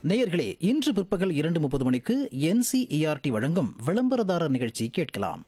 நேயர்களே இன்று பிற்பகல் இரண்டு முப்பது மணிக்கு என்சிஇஆர்டி வழங்கும் விளம்பரதாரர் நிகழ்ச்சி கேட்கலாம்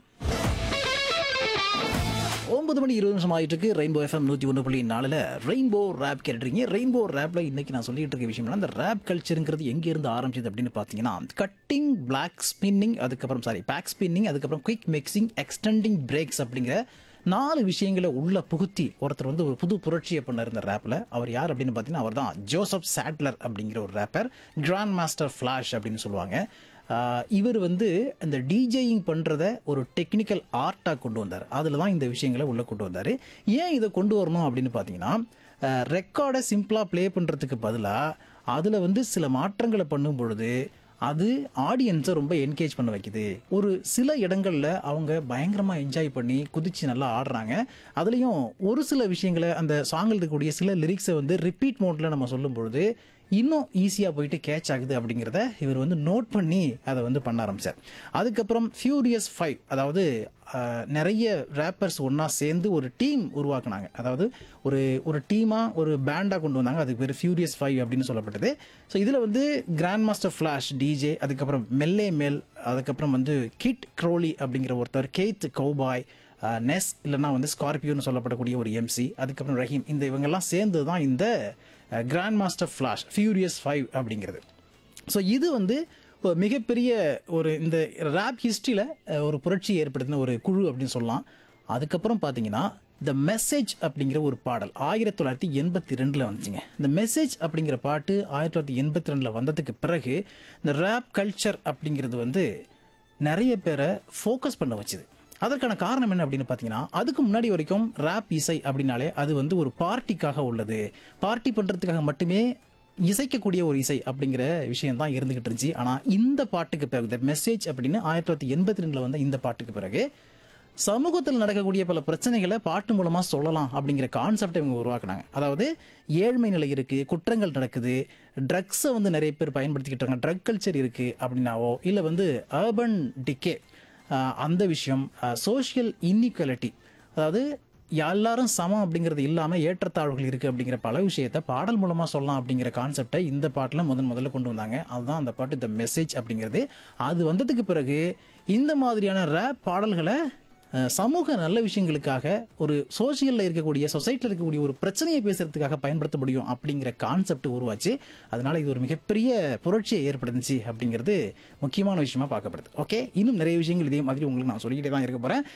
ஒன்பது மணி இருபது நிமிஷம் ஆயிட்டு இருக்கு ரெயின்போ எஃப்எம் நூற்றி ஒன்று புள்ளி நாலில் ரெயின்போ ரேப் கேட்டுருக்கீங்க ரெயின்போ ரேப்பில் இன்னைக்கு நான் சொல்லிட்டு இருக்க விஷயம் அந்த ரேப் கல்ச்சருங்கிறது எங்கேருந்து ஆரம்பிச்சது அப்படின்னு பார்த்தீங்கன்னா கட்டிங் பிளாக் ஸ்பின்னிங் அதுக்கப்புறம் சாரி பேக் ஸ்பின்னிங் அதுக்கப்புறம் குயிக் மிக்சிங் எக்ஸ்டெண்டிங் பிரேக்ஸ் அப்படிங்கிற நாலு விஷயங்களை உள்ள புகுத்தி ஒருத்தர் வந்து ஒரு புது புரட்சியை பண்ணார் இந்த ரேப்பில் அவர் யார் அப்படின்னு பார்த்தீங்கன்னா அவர் தான் ஜோசப் சாட்லர் அப்படிங்கிற ஒரு ரேப்பர் கிராண்ட் மாஸ்டர் ஃப்ளாஷ் அப்படின்னு சொல்லுவாங்க ஆஹ் இவர் வந்து இந்த டிஜேயிங் பண்ணுறத ஒரு டெக்னிக்கல் ஆர்ட்டாக கொண்டு வந்தார் அதில் தான் இந்த விஷயங்களை உள்ளே கொண்டு வந்தார் ஏன் இதை கொண்டு வரணும் அப்படின்னு பார்த்தீங்கன்னா ரெக்கார்டை சிம்பிளாக ப்ளே பண்ணுறதுக்கு பதிலாக அதில் வந்து சில மாற்றங்களை பண்ணும் பொழுது அது ஆடியன்ஸை ரொம்ப என்கேஜ் பண்ண வைக்குது ஒரு சில இடங்களில் அவங்க பயங்கரமாக என்ஜாய் பண்ணி குதிச்சு நல்லா ஆடுறாங்க அதுலேயும் ஒரு சில விஷயங்களை அந்த சாங்கில் இருக்கக்கூடிய சில லிரிக்ஸை வந்து ரிப்பீட் மோட்டில் நம்ம சொல்லும் பொழுது இன்னும் ஈஸியாக போயிட்டு கேட்ச் ஆகுது அப்படிங்கிறத இவர் வந்து நோட் பண்ணி அதை வந்து பண்ண ஆரம்பிச்சார் அதுக்கப்புறம் ஃபியூரியஸ் ஃபைவ் அதாவது ஆஹ், நிறைய ரேப்பர்ஸ் ஒன்றா சேர்ந்து ஒரு டீம் உருவாக்குனாங்க அதாவது ஒரு ஒரு டீமாக ஒரு பேண்டாக கொண்டு வந்தாங்க அதுக்கு பேர் ஃபியூரியஸ் ஃபைவ் அப்படின்னு சொல்லப்பட்டது ஸோ இதில் வந்து கிராண்ட் மாஸ்டர் ஃப்ளாஷ் டிஜே அதுக்கப்புறம் மெல்லே மெல் அதுக்கப்புறம் வந்து கிட் க்ரோலி அப்படிங்கிற ஒருத்தர் கேத் கௌபாய் நெஸ் இல்லைன்னா வந்து ஸ்கார்பியோன்னு சொல்லப்படக்கூடிய ஒரு எம்சி அதுக்கப்புறம் ரஹீம் இந்த இவங்கெல்லாம் சேர்ந்து தான் இந்த grand master flash furious five அப்படிங்கிறது ஸோ இது வந்து ஒரு மிகப்பெரிய ஒரு இந்த ரேப் ஹிஸ்ட்ரியில் ஒரு புரட்சி ஏற்படுத்தின ஒரு குழு அப்படின்னு சொல்லலாம் அதுக்கப்புறம் பார்த்தீங்கன்னா த மெசேஜ் அப்படிங்கிற ஒரு பாடல் ஆயிரத்தி தொள்ளாயிரத்தி எண்பத்தி ரெண்டில் வந்துச்சுங்க இந்த மெசேஜ் அப்படிங்கிற பாட்டு ஆயிரத்தி தொள்ளாயிரத்தி எண்பத்தி ரெண்டில் வந்ததுக்கு பிறகு இந்த ரேப் கல்ச்சர் அப்படிங்கிறது வந்து நிறைய பேரை ஃபோக்கஸ் பண்ண வச்சுது அதற்கான காரணம் என்ன அப்படின்னு பார்த்தீங்கன்னா அதுக்கு முன்னாடி வரைக்கும் ரேப் இசை அப்படின்னாலே அது வந்து ஒரு பார்ட்டிக்காக உள்ளது பார்ட்டி பண்ணுறதுக்காக மட்டுமே இசைக்கக்கூடிய ஒரு இசை அப்படிங்கிற விஷயம் தான் இருந்துகிட்டு இருந்துச்சு ஆனால் இந்த பாட்டுக்கு பிறகு இந்த மெசேஜ் அப்படின்னு ஆயிரத்தி தொள்ளாயிரத்தி எண்பத்தி ரெண்டில் வந்த இந்த பாட்டுக்கு பிறகு சமூகத்தில் நடக்கக்கூடிய பல பிரச்சனைகளை பாட்டு மூலமாக சொல்லலாம் அப்படிங்கிற கான்செப்டை இவங்க உருவாக்குனாங்க அதாவது ஏழ்மை நிலை இருக்குது குற்றங்கள் நடக்குது ட்ரக்ஸை வந்து நிறைய பேர் பயன்படுத்திக்கிட்டு இருக்காங்க ட்ரக் கல்ச்சர் இருக்குது அப்படின்னாவோ இல்லை வந்து அர்பன் டிக்கே அந்த விஷயம் சோஷியல் இன்இக்வாலிட்டி அதாவது எல்லாரும் சமம் அப்படிங்கிறது இல்லாமல் ஏற்றத்தாழ்வுகள் இருக்குது அப்படிங்கிற பல விஷயத்த பாடல் மூலமாக சொல்லலாம் அப்படிங்கிற கான்செப்டை இந்த பாட்டில் முதன் முதல்ல கொண்டு வந்தாங்க அதுதான் அந்த பாட்டு இந்த மெசேஜ் அப்படிங்கிறது அது வந்ததுக்கு பிறகு இந்த மாதிரியான ரேப் பாடல்களை அஹ், சமூக நல்ல விஷயங்களுக்காக ஒரு சோசியலில் இருக்கக்கூடிய சொசைட்டியில் இருக்கக்கூடிய ஒரு பிரச்சனையை பேசுறதுக்காக பயன்படுத்த முடியும் அப்படிங்கிற கான்செப்ட் உருவாச்சு அதனால இது ஒரு மிகப்பெரிய புரட்சியை ஏற்படுத்துச்சு அப்படிங்கிறது முக்கியமான விஷயமா பார்க்கப்படுது ஓகே இன்னும் நிறைய விஷயங்கள் இதே மாதிரி உங்களுக்கு நான் சொல்லிக்கிட்டே தான் இருக்க போகிறேன்